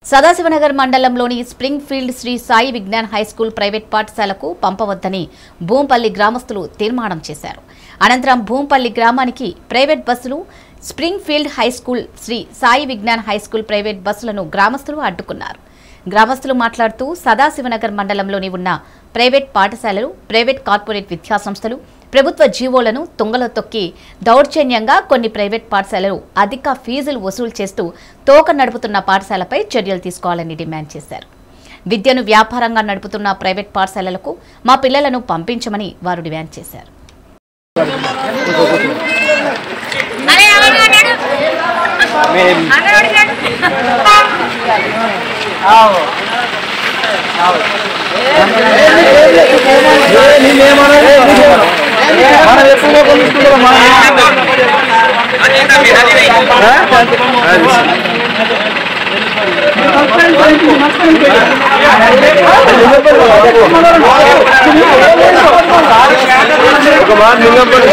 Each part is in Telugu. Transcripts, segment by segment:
సదాశివనగర్ మండలంలోని Springfield Sri Sai Vignan high school private పాఠశాలకు పంపవద్దని భూంపల్లి గ్రామస్తులు తీర్మానం చేశారు అనంతరం భూంపల్లి గ్రామానికి ప్రైవేట్ బస్సులు Springfield high school Sri Sai Vignan high school private బస్సులను గ్రామస్తులు అడ్డుకున్నారు గ్రామస్తులు మాట్లాడుతూ సదాశివనగర్ మండలంలోని ఉన్న ప్రైవేట్ పాఠశాలలు ప్రైవేట్ కార్పొరేట్ విద్యాసంస్థలు ప్రభుత్వ జీవోలను తుంగలో తొక్కి దౌర్జన్యంగా కొన్ని ప్రైవేట్ పాఠశాలలు అధిక ఫీజులు వసూలు చేస్తూ తోక నడుపుతున్న పాఠశాలపై చర్యలు తీసుకోవాలని డిమాండ్ చేశారు విద్యను వ్యాపారంగా నడుపుతున్న ప్రైవేట్ పాఠశాలలకు మా పిల్లలను పంపించమని వారు డిమాండ్ చేశారు మనం ఎక్కువగా కొనుక్కుంటాం ఒక మాట లింగంపల్లి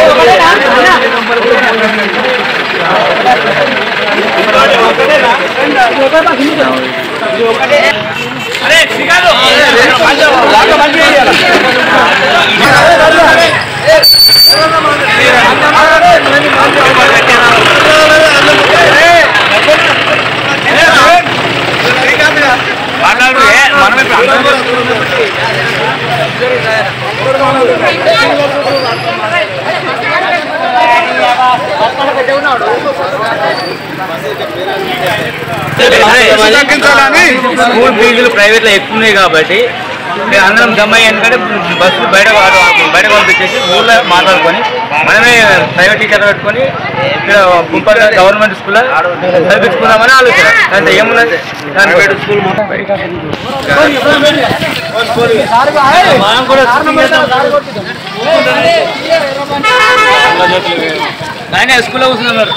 స్కూల్ ఫీజులు ప్రైవేట్ లో ఎక్కువ ఉన్నాయి కాబట్టి మేము అందరం జమ ఎందుకంటే బస్సు బయట వాడు- బయట పంపించేసి ఊళ్ళో మాట్లాడుకొని మనమే ప్రైవేట్ టీచర్ పెట్టుకొని ఇక్కడ గుంపల్ గవర్నమెంట్ స్కూల్లో చదివించుకుందామని ఆలోచన అంటే ఏమున్నది దాని పేరు స్కూల్ మొత్తం మనం కూడా ఆయన స్కూల్లో కూర్చున్నారు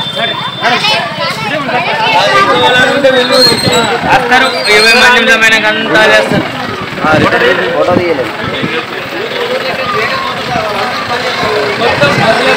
వస్తారు ఇరవై మంది నిజమైన అంతా చేస్తారు ఫోటో తీయలేదు